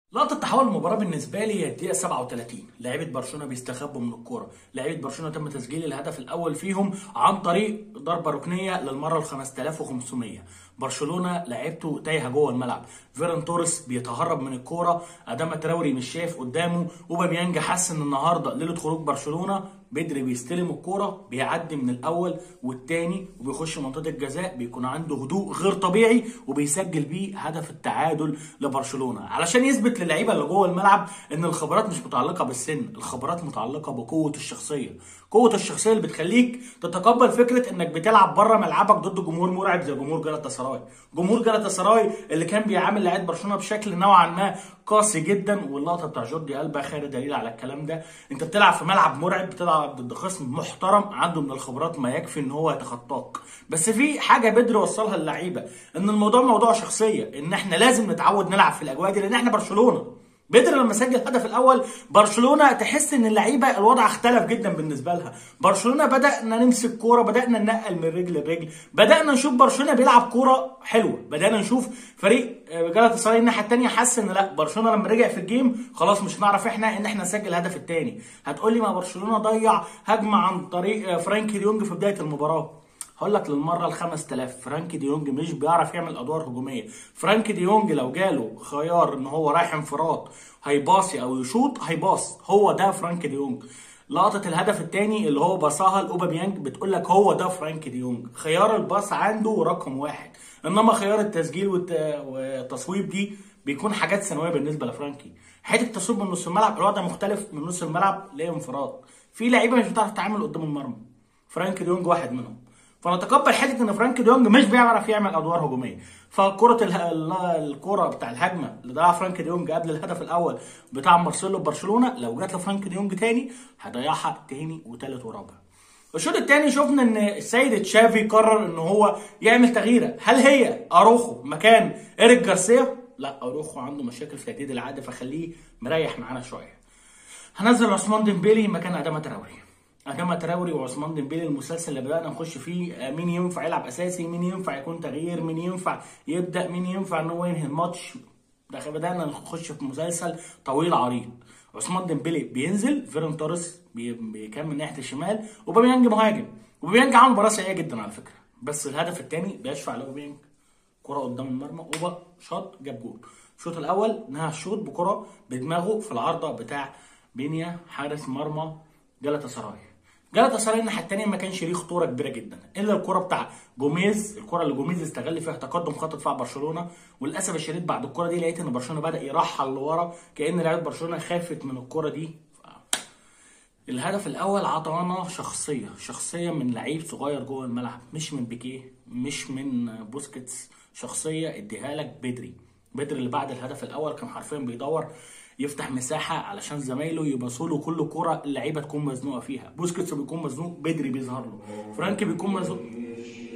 لقطة تحول المباراة بالنسبة لي هي الدقيقة 37 لعيبة برشلونة بيستخبوا من الكورة لعيبة برشلونة تم تسجيل الهدف الأول فيهم عن طريق ضربة ركنية للمرة ال 5500 برشلونة لعيبته تايهة جوه الملعب فيران توريس بيتهرب من الكورة أداما تراوري مش شايف قدامه وبابيانجا حس إن النهاردة ليلة خروج برشلونة بدري بيستلم الكورة بيعدي من الأول والتاني وبيخش منطقة الجزاء بيكون عنده هدوء غير طبيعي وبيسجل بيه هدف التعادل لبرشلونة علشان يثبت للعيبة اللي جوه الملعب إن الخبرات مش متعلقة بالسن الخبرات متعلقة بقوة الشخصية قوة الشخصية اللي بتخليك تتقبل فكرة إنك بتلعب بره ملعبك ضد جمهور مرعب زي جمهور جالاتا سراي جمهور جالاتا سراي اللي كان بيعامل لعيبة برشلونة بشكل نوعا ما قاسي جدا واللقطة بتاع جوردي ألبا خير دليل على الكلام ده أنت بتلعب في ملعب مرعب بتلعب ضد خصم محترم عنده من الخبرات ما يكفي ان هو يتخطاك بس في حاجه بدري وصلها للعيبه ان الموضوع موضوع شخصيه ان احنا لازم نتعود نلعب في الاجواء دي لان احنا برشلونه بدري لما سجل الهدف الاول برشلونه تحس ان اللعيبه الوضع اختلف جدا بالنسبه لها برشلونه بدانا نمسك كوره بدانا ننقل من رجل لرجل بدانا نشوف برشلونه بيلعب كوره حلوه بدانا نشوف فريق جالاتا سراي الناحيه الثانيه حس ان لا برشلونه لما رجع في الجيم خلاص مش هنعرف احنا ان احنا نسجل الهدف الثاني هتقول لي ما برشلونه ضيع هجمه عن طريق فرانكي ديونج في بدايه المباراه هقول لك للمره ال 5000 فرانكي ديونج مش بيعرف يعمل ادوار هجوميه فرانكي ديونج لو جاله خيار ان هو رايح انفراد هيباصي او يشوط هيباص هو ده فرانكي ديونج لقطة الهدف الثاني اللي هو باصاها لاوباميانج بتقول لك هو ده فرانكي ديونج خيار الباص عنده رقم واحد انما خيار التسجيل والتصويب دي بيكون حاجات ثانويه بالنسبه لفرانكي حته التصويب من نص الملعب الوضع مختلف من نص الملعب لانفراد في لعيبه مش بتعرف تتعامل قدام المرمى فرانكي ديونج واحد منهم فنتقبل حته ان فرانك ديونج مش بيعرف يعمل ادوار هجوميه فكره الكره بتاع الهجمه اللي ضيعها فرانك ديونج قبل الهدف الاول بتاع مارسيلو ببرشلونه لو جات لفرانك ديونج تاني هيضيعها تاني وتالت ورابع الشوط الثاني شفنا ان السيد تشافي قرر ان هو يعمل تغييره هل هي اروخو مكان ايريك جارسيا لا اروخو عنده مشاكل في تجديد العقد فخليه مريح معانا شويه هنزل عثمان ديمبيلي مكان اداما تراوري اداما تراوري وعثمان ديمبيلي المسلسل اللي بدانا نخش فيه مين ينفع يلعب اساسي مين ينفع يكون تغيير مين ينفع يبدا مين ينفع ان هو ينهي الماتش ده بدانا نخش في مسلسل طويل عريض عثمان ديمبيلي بينزل فيرن توريس بيكمل ناحيه الشمال وبابيانج مهاجم وبابيانج عمل مباراه سيئه جدا على فكره بس الهدف الثاني بيشفع لاوباميانج كره قدام المرمى اوبا شاط جاب جول الشوط الاول نهى الشوط بكره بدماغه في العارضه بتاع بينيا حارس مرمى جالاتا سراي جالاتا سراي الناحيه الثانيه ما كانش ليه خطوره كبيره جدا الا الكره بتاع جوميز الكره اللي جوميز استغل فيها تقدم خط دفاع برشلونه وللاسف الشديد بعد الكره دي لقيت ان برشلونه بدا يرحل لورا كان لعيبه برشلونه خافت من الكره دي الهدف الاول عطانا شخصيه شخصيه من لعيب صغير جوه الملعب مش من بيكيه مش من بوسكيتس شخصيه اديها لك بدري بدري اللي بعد الهدف الاول كان حرفيا بيدور يفتح مساحه علشان زمايله يباصوا له كل كره اللعيبه تكون مزنوقه فيها بوسكيتس بيكون مزنوق بدري بيظهر له فرانكي بيكون مزنوق